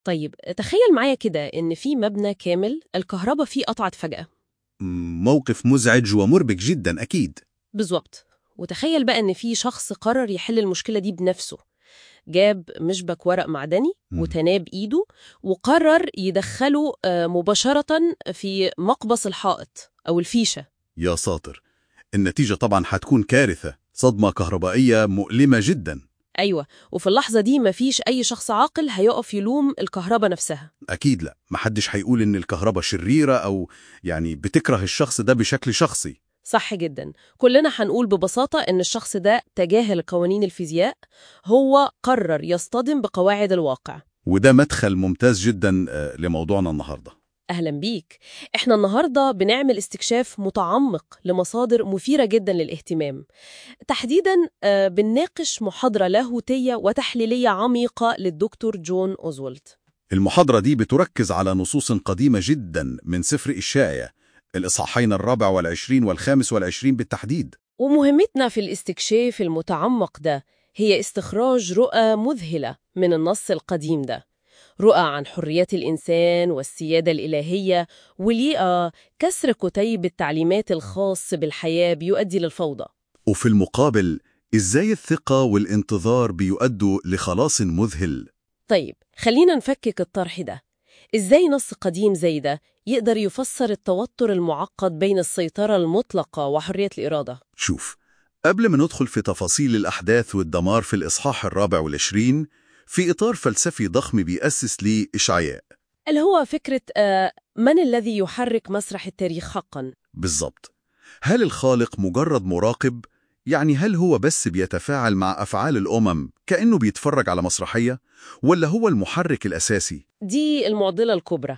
طيب تخيل معايا كده إن في مبنى كامل الكهرباء فيه قطعت فجأة مم، موقف مزعج ومربك جدا أكيد بالظبط وتخيل بقى إن في شخص قرر يحل المشكلة دي بنفسه جاب مشبك ورق معدني مم. وتناه بإيده وقرر يدخله آه، مباشرة في مقبس الحائط أو الفيشة يا ساطر النتيجة طبعا حتكون كارثة صدمة كهربائية مؤلمة جدا أيوة وفي اللحظة دي مفيش أي شخص عاقل هيقف يلوم الكهرباء نفسها أكيد لا محدش هيقول إن الكهرباء شريرة أو يعني بتكره الشخص ده بشكل شخصي صح جدا كلنا هنقول ببساطة إن الشخص ده تجاهل قوانين الفيزياء هو قرر يصطدم بقواعد الواقع وده مدخل ممتاز جدا آه، لموضوعنا النهاردة أهلا بيك إحنا النهاردة بنعمل استكشاف متعمق لمصادر مثيرة جدا للاهتمام تحديدا آه، بنناقش محاضرة لاهوتية وتحليلية عميقة للدكتور جون أوزولد المحاضرة دي بتركز على نصوص قديمة جدا من سفر إشاية الإصحاحين الرابع والعشرين والخامس والعشرين بالتحديد ومهمتنا في الاستكشاف المتعمق ده هي استخراج رؤى مذهلة من النص القديم ده رؤى عن حريات الإنسان والسيادة الإلهية وليه كسر كتيب التعليمات الخاص بالحياة بيؤدي للفوضى وفي المقابل إزاي الثقة والانتظار بيؤدوا لخلاص مذهل طيب خلينا نفكك الطرح ده إزاي نص قديم زي ده يقدر يفسر التوتر المعقد بين السيطرة المطلقة وحرية الإرادة؟ شوف قبل ما ندخل في تفاصيل الأحداث والدمار في الإصحاح الرابع والعشرين في إطار فلسفي ضخم بيأسس ليه إشعياء اللي هو فكرة آه، من الذي يحرك مسرح التاريخ حقاً؟ بالضبط هل الخالق مجرد مراقب؟ يعني هل هو بس بيتفاعل مع أفعال الأمم كأنه بيتفرج على مسرحية؟ ولا هو المحرك الأساسي؟ دي المعضلة الكبرى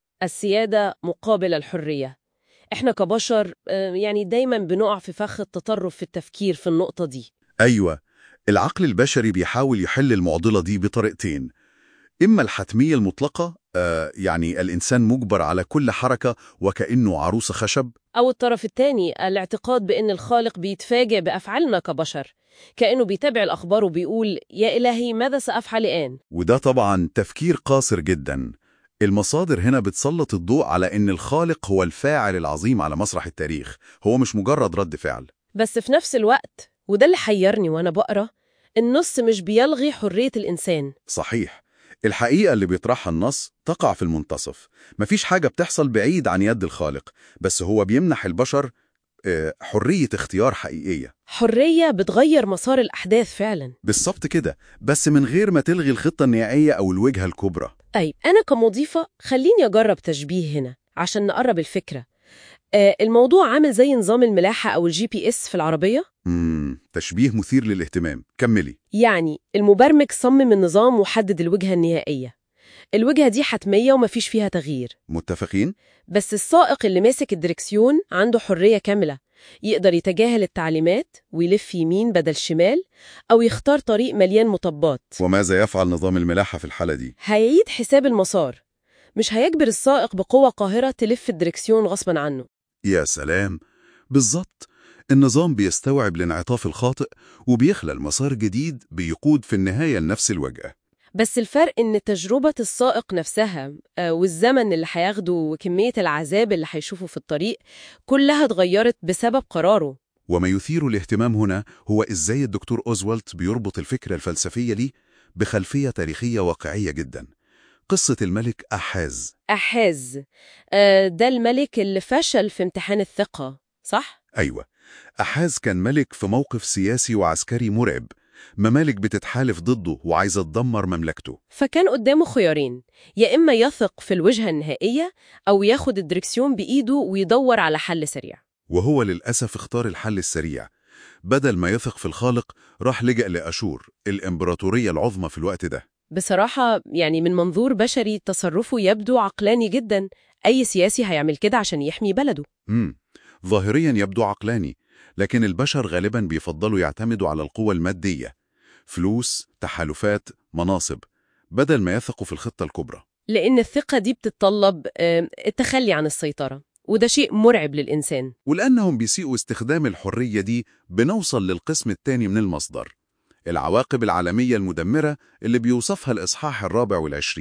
السيادة مقابل الحرية إحنا كبشر آه، يعني دايما بنقع في فخ التطرف في التفكير في النقطة دي أيوة العقل البشري بيحاول يحل المعضلة دي بطريقتين إما الحتمية المطلقة آه يعني الإنسان مجبر على كل حركة وكأنه عروسة خشب أو الطرف الثاني الاعتقاد بأن الخالق بيتفاجئ بأفعالنا كبشر كأنه بيتابع الأخبار وبيقول يا إلهي ماذا سأفعل الآن؟ وده طبعا تفكير قاصر جدا المصادر هنا بتسلط الضوء على إن الخالق هو الفاعل العظيم على مسرح التاريخ هو مش مجرد رد فعل بس في نفس الوقت وده اللي حيرني وأنا بقرأ النص مش بيلغي حرية الإنسان صحيح الحقيقة اللي بيطرحها النص تقع في المنتصف مفيش حاجة بتحصل بعيد عن يد الخالق بس هو بيمنح البشر آه، حرية اختيار حقيقية حرية بتغير مسار الأحداث فعلا بالظبط كده بس من غير ما تلغي الخطة النهائية أو الوجهة الكبرى طيب أنا كمضيفة خليني أجرب تشبيه هنا عشان نقرب الفكرة آه الموضوع عامل زي نظام الملاحة أو الجي بي إس في العربية مم. تشبيه مثير للاهتمام كملي يعني المبرمج صمم النظام وحدد الوجهة النهائية الوجهة دي حتمية ومفيش فيها تغيير متفقين؟ بس السائق اللي ماسك الدركسيون عنده حرية كاملة يقدر يتجاهل التعليمات ويلف يمين بدل شمال أو يختار طريق مليان مطبات وماذا يفعل نظام الملاحة في الحالة دي؟ هيعيد حساب المسار مش هيجبر السائق بقوة قاهرة تلف الدركسيون غصبا عنه يا سلام بالظبط النظام بيستوعب الانعطاف الخاطئ وبيخلى المسار جديد بيقود في النهاية لنفس الوجهة بس الفرق إن تجربة السائق نفسها آه، والزمن اللي هياخده وكمية العذاب اللي هيشوفه في الطريق كلها اتغيرت بسبب قراره وما يثير الاهتمام هنا هو إزاي الدكتور أوزوالت بيربط الفكرة الفلسفية دي بخلفية تاريخية واقعية جدا قصة الملك أحاز أحاز آه، ده الملك اللي فشل في امتحان الثقة صح؟ أيوة أحاز كان ملك في موقف سياسي وعسكري مرعب ممالك بتتحالف ضده وعايزة تدمر مملكته فكان قدامه خيارين يا إما يثق في الوجهة النهائية أو ياخد الدركسيون بإيده ويدور على حل سريع وهو للأسف اختار الحل السريع بدل ما يثق في الخالق راح لجأ لأشور الإمبراطورية العظمى في الوقت ده بصراحة يعني من منظور بشري تصرفه يبدو عقلاني جدا أي سياسي هيعمل كده عشان يحمي بلده مم. ظاهريا يبدو عقلاني لكن البشر غالبا بيفضلوا يعتمدوا على القوة المادية فلوس، تحالفات، مناصب بدل ما يثقوا في الخطة الكبرى لأن الثقة دي بتتطلب آه، التخلي عن السيطرة وده شيء مرعب للإنسان ولأنهم بيسيئوا استخدام الحرية دي بنوصل للقسم الثاني من المصدر العواقب العالمية المدمرة اللي بيوصفها الإصحاح الرابع والعشرين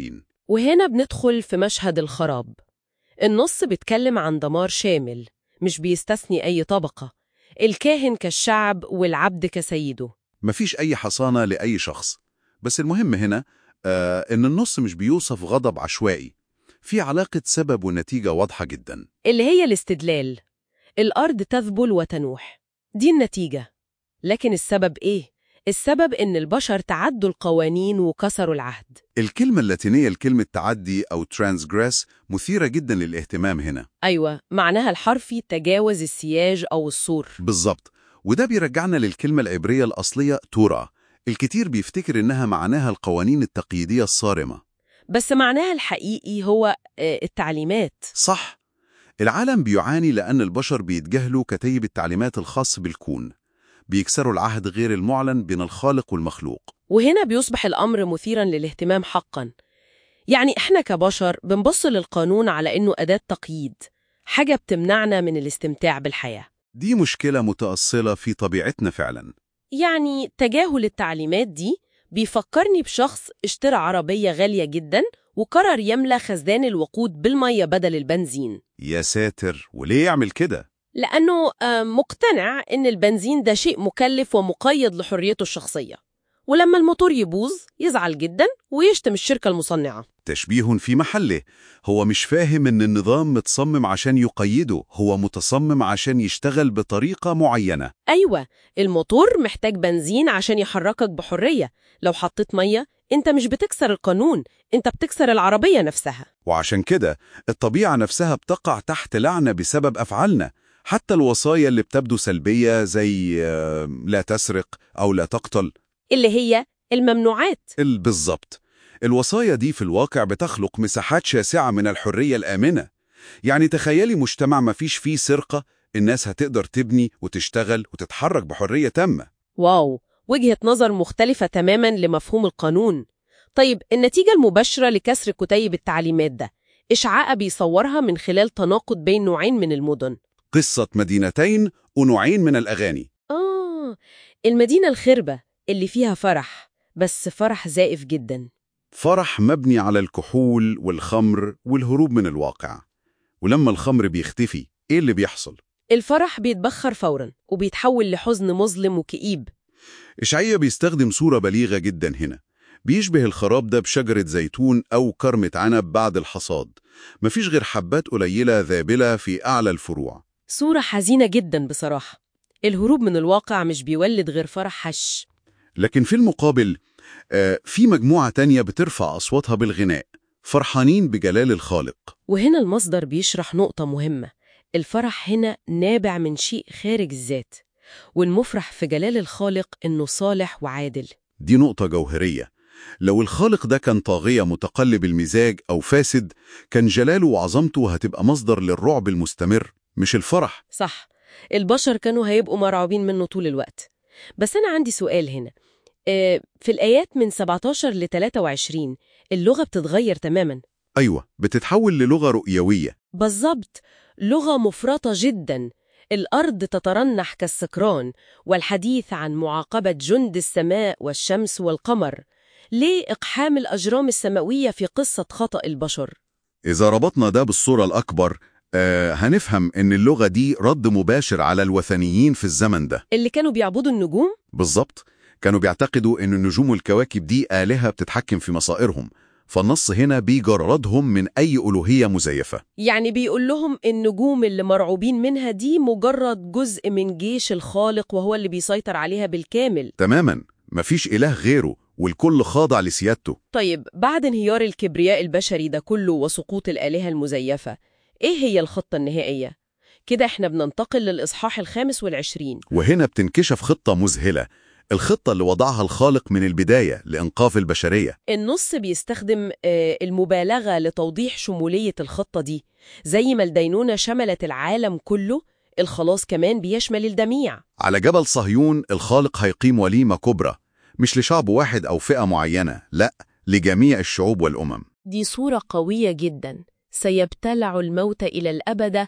وهنا بندخل في مشهد الخراب النص بيتكلم عن دمار شامل مش بيستثني أي طبقة الكاهن كالشعب والعبد كسيده مفيش أي حصانة لأي شخص بس المهم هنا آه إن النص مش بيوصف غضب عشوائي في علاقة سبب ونتيجة واضحة جدا اللي هي الاستدلال الأرض تذبل وتنوح دي النتيجة لكن السبب إيه؟ السبب إن البشر تعدوا القوانين وكسروا العهد الكلمة اللاتينية لكلمة تعدي أو transgress مثيرة جدا للاهتمام هنا أيوة معناها الحرفي تجاوز السياج أو السور بالظبط وده بيرجعنا للكلمة العبرية الأصلية تورا الكتير بيفتكر إنها معناها القوانين التقييدية الصارمة بس معناها الحقيقي هو آه، التعليمات صح العالم بيعاني لأن البشر بيتجاهلوا كتيب التعليمات الخاص بالكون بيكسروا العهد غير المعلن بين الخالق والمخلوق وهنا بيصبح الأمر مثيرا للاهتمام حقا يعني إحنا كبشر بنبص للقانون على إنه أداة تقييد حاجة بتمنعنا من الاستمتاع بالحياة دي مشكلة متأصلة في طبيعتنا فعلا يعني تجاهل التعليمات دي بيفكرني بشخص اشترى عربية غالية جدا وقرر يملى خزان الوقود بالمية بدل البنزين يا ساتر وليه يعمل كده؟ لأنه آه، مقتنع إن البنزين ده شيء مكلف ومقيد لحريته الشخصية ولما الموتور يبوظ يزعل جدا ويشتم الشركة المصنعة تشبيه في محله هو مش فاهم إن النظام متصمم عشان يقيده هو متصمم عشان يشتغل بطريقة معينة أيوة الموتور محتاج بنزين عشان يحركك بحرية لو حطيت مية أنت مش بتكسر القانون أنت بتكسر العربية نفسها وعشان كده الطبيعة نفسها بتقع تحت لعنة بسبب أفعالنا حتى الوصايا اللي بتبدو سلبية زي آه، لا تسرق أو لا تقتل اللي هي الممنوعات ال- بالظبط الوصايا دي في الواقع بتخلق مساحات شاسعة من الحرية الآمنة يعني تخيلي مجتمع ما فيش فيه سرقة الناس هتقدر تبني وتشتغل وتتحرك بحرية تامة واو وجهة نظر مختلفة تماما لمفهوم القانون طيب النتيجة المباشرة لكسر كتيب التعليمات ده إشعاع بيصورها من خلال تناقض بين نوعين من المدن قصة مدينتين ونوعين من الأغاني آه المدينة الخربة اللي فيها فرح بس فرح زائف جدا فرح مبني على الكحول والخمر والهروب من الواقع ولما الخمر بيختفي إيه اللي بيحصل؟ الفرح بيتبخر فورا وبيتحول لحزن مظلم وكئيب إشعية بيستخدم صورة بليغة جدا هنا بيشبه الخراب ده بشجرة زيتون أو كرمة عنب بعد الحصاد مفيش غير حبات قليلة ذابلة في أعلى الفروع صورة حزينة جدا بصراحة الهروب من الواقع مش بيولد غير فرح هش لكن في المقابل آه، في مجموعة تانية بترفع أصواتها بالغناء فرحانين بجلال الخالق وهنا المصدر بيشرح نقطة مهمة الفرح هنا نابع من شيء خارج الذات والمفرح في جلال الخالق إنه صالح وعادل دي نقطة جوهرية لو الخالق ده كان طاغية متقلب المزاج أو فاسد كان جلاله وعظمته هتبقى مصدر للرعب المستمر مش الفرح صح البشر كانوا هيبقوا مرعوبين منه طول الوقت بس أنا عندي سؤال هنا آه، في الآيات من 17 ل 23 اللغة بتتغير تماما أيوة بتتحول للغة رؤيوية بالظبط لغة مفرطة جدا الأرض تترنح كالسكران والحديث عن معاقبة جند السماء والشمس والقمر ليه إقحام الأجرام السماوية في قصة خطأ البشر؟ إذا ربطنا ده بالصورة الأكبر آه هنفهم إن اللغة دي رد مباشر على الوثنيين في الزمن ده اللي كانوا بيعبدوا النجوم؟ بالظبط كانوا بيعتقدوا إن النجوم والكواكب دي آلهة بتتحكم في مصائرهم فالنص هنا بيجردهم من أي ألوهية مزيفة يعني بيقول لهم النجوم اللي مرعوبين منها دي مجرد جزء من جيش الخالق وهو اللي بيسيطر عليها بالكامل تماما مفيش إله غيره والكل خاضع لسيادته طيب بعد انهيار الكبرياء البشري ده كله وسقوط الآلهة المزيفة إيه هي الخطة النهائية؟ كده إحنا بننتقل للإصحاح الخامس والعشرين وهنا بتنكشف خطة مذهلة الخطة اللي وضعها الخالق من البداية لإنقاذ البشرية النص بيستخدم آه، المبالغة لتوضيح شمولية الخطة دي زي ما الدينونة شملت العالم كله الخلاص كمان بيشمل الجميع على جبل صهيون الخالق هيقيم وليمة كبرى مش لشعب واحد أو فئة معينة لا لجميع الشعوب والأمم دي صورة قوية جدا سيبتلع الموت إلى الأبد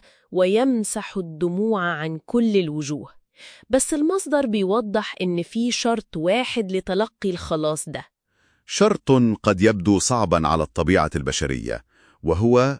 ويمسح الدموع عن كل الوجوه بس المصدر بيوضح إن في شرط واحد لتلقي الخلاص ده شرط قد يبدو صعبا على الطبيعة البشرية وهو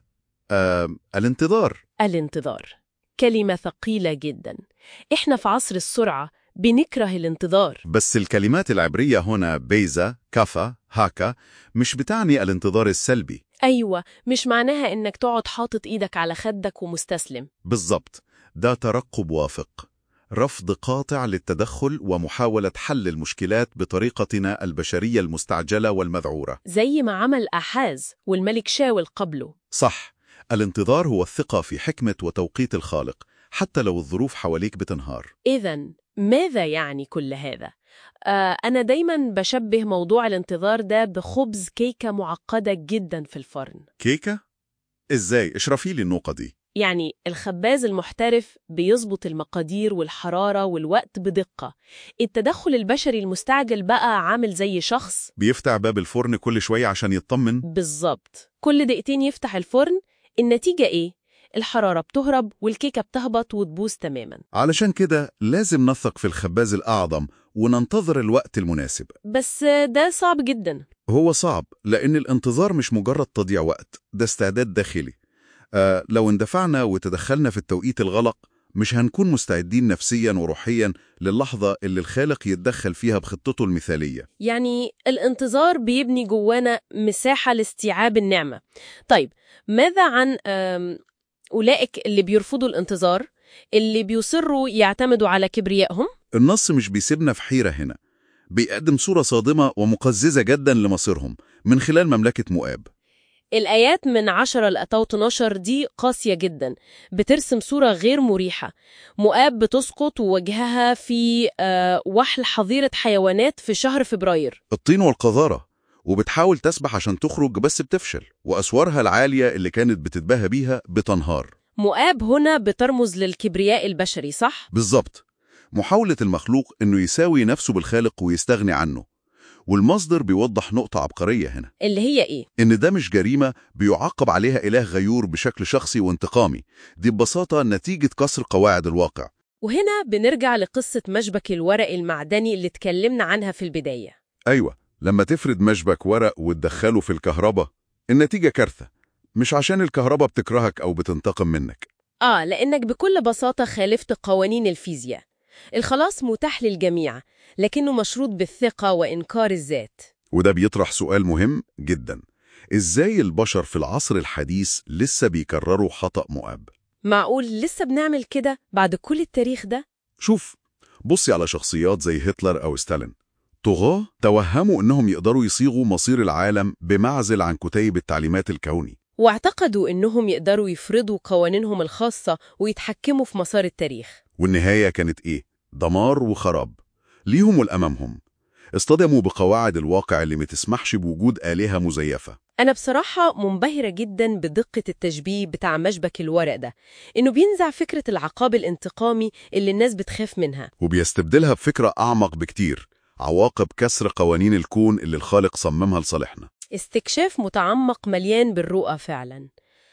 آه الانتظار الانتظار كلمة ثقيلة جدا إحنا في عصر السرعة بنكره الانتظار بس الكلمات العبرية هنا بيزا كفا هاكا مش بتعني الانتظار السلبي أيوة مش معناها إنك تقعد حاطط إيدك على خدك ومستسلم بالضبط ده ترقب وافق رفض قاطع للتدخل ومحاولة حل المشكلات بطريقتنا البشرية المستعجلة والمذعورة زي ما عمل أحاز والملك شاول قبله صح الانتظار هو الثقة في حكمة وتوقيت الخالق حتى لو الظروف حواليك بتنهار إذا ماذا يعني كل هذا؟ آه أنا دايما بشبه موضوع الانتظار ده بخبز كيكة معقدة جدا في الفرن كيكة؟ إزاي؟ اشرفي لي النقطة دي يعني الخباز المحترف بيظبط المقادير والحرارة والوقت بدقة التدخل البشري المستعجل بقى عامل زي شخص بيفتح باب الفرن كل شوية عشان يطمن بالظبط كل دقيقتين يفتح الفرن النتيجة إيه؟ الحرارة بتهرب والكيكة بتهبط وتبوظ تماما علشان كده لازم نثق في الخباز الأعظم وننتظر الوقت المناسب بس ده صعب جدا هو صعب لأن الانتظار مش مجرد تضييع وقت ده استعداد داخلي آه لو اندفعنا وتدخلنا في التوقيت الغلط مش هنكون مستعدين نفسيا وروحيا للحظة اللي الخالق يتدخل فيها بخطته المثالية يعني الانتظار بيبني جوانا مساحة لاستيعاب النعمة طيب ماذا عن آم، أولئك اللي بيرفضوا الانتظار اللي بيصروا يعتمدوا على كبريائهم النص مش بيسيبنا في حيرة هنا بيقدم صورة صادمة ومقززة جدا لمصيرهم من خلال مملكة مؤاب الآيات من 10 ل 12 دي قاسية جدا بترسم صورة غير مريحة مؤاب بتسقط ووجهها في آه، وحل حظيرة حيوانات في شهر فبراير الطين والقذارة وبتحاول تسبح عشان تخرج بس بتفشل وأسوارها العالية اللي كانت بتتباهى بيها بتنهار مؤاب هنا بترمز للكبرياء البشري صح؟ بالظبط محاولة المخلوق إنه يساوي نفسه بالخالق ويستغني عنه والمصدر بيوضح نقطة عبقرية هنا اللي هي إيه؟ إن ده مش جريمة بيعاقب عليها إله غيور بشكل شخصي وانتقامي دي ببساطة نتيجة كسر قواعد الواقع وهنا بنرجع لقصة مشبك الورق المعدني اللي اتكلمنا عنها في البداية أيوة لما تفرد مشبك ورق وتدخله في الكهرباء النتيجة كارثة مش عشان الكهرباء بتكرهك أو بتنتقم منك آه لأنك بكل بساطة خالفت قوانين الفيزياء الخلاص متاح للجميع لكنه مشروط بالثقة وإنكار الذات وده بيطرح سؤال مهم جدا إزاي البشر في العصر الحديث لسه بيكرروا خطأ مؤاب معقول لسه بنعمل كده بعد كل التاريخ ده؟ شوف بصي على شخصيات زي هتلر أو ستالين طغاة توهموا إنهم يقدروا يصيغوا مصير العالم بمعزل عن كتيب التعليمات الكوني واعتقدوا إنهم يقدروا يفرضوا قوانينهم الخاصة ويتحكموا في مسار التاريخ والنهاية كانت إيه؟ دمار وخراب ليهم والأمامهم اصطدموا بقواعد الواقع اللي ما تسمحش بوجود آلهة مزيفة أنا بصراحة منبهرة جدا بدقة التشبيه بتاع مشبك الورق ده إنه بينزع فكرة العقاب الانتقامي اللي الناس بتخاف منها وبيستبدلها بفكرة أعمق بكتير عواقب كسر قوانين الكون اللي الخالق صممها لصالحنا استكشاف متعمق مليان بالرؤى فعلا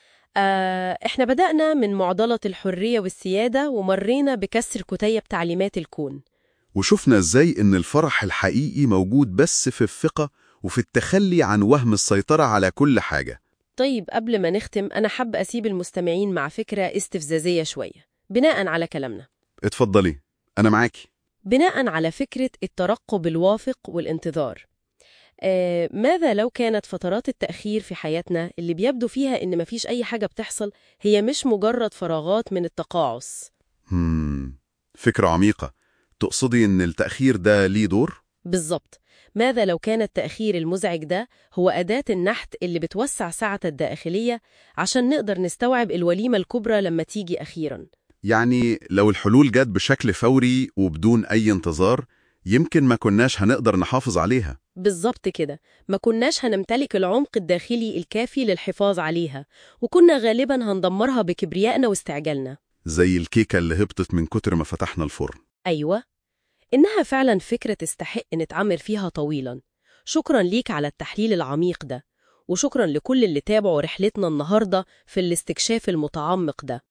آه، احنا بدأنا من معضلة الحرية والسيادة ومرينا بكسر كتيب تعليمات الكون وشفنا ازاي ان الفرح الحقيقي موجود بس في الثقة وفي التخلي عن وهم السيطرة على كل حاجة طيب قبل ما نختم أنا حب أسيب المستمعين مع فكرة استفزازية شوية بناء على كلامنا اتفضلي أنا معاكي بناء على فكرة الترقب الوافق والانتظار آه، ماذا لو كانت فترات التأخير في حياتنا اللي بيبدو فيها إن مفيش أي حاجة بتحصل هي مش مجرد فراغات من التقاعس مم. فكرة عميقة تقصدي ان التأخير ده ليه دور؟ بالظبط ماذا لو كان التأخير المزعج ده هو أداة النحت اللي بتوسع سعة الداخلية عشان نقدر نستوعب الوليمة الكبرى لما تيجي أخيراً يعني لو الحلول جت بشكل فوري وبدون أي انتظار يمكن ما كناش هنقدر نحافظ عليها بالظبط كده ما كناش هنمتلك العمق الداخلي الكافي للحفاظ عليها وكنا غالباً هندمرها بكبريائنا واستعجالنا زي الكيكة اللي هبطت من كتر ما فتحنا الفرن أيوة إنها فعلا فكرة تستحق نتعمر فيها طويلا شكرا ليك على التحليل العميق ده وشكرا لكل اللي تابعوا رحلتنا النهاردة في الاستكشاف المتعمق ده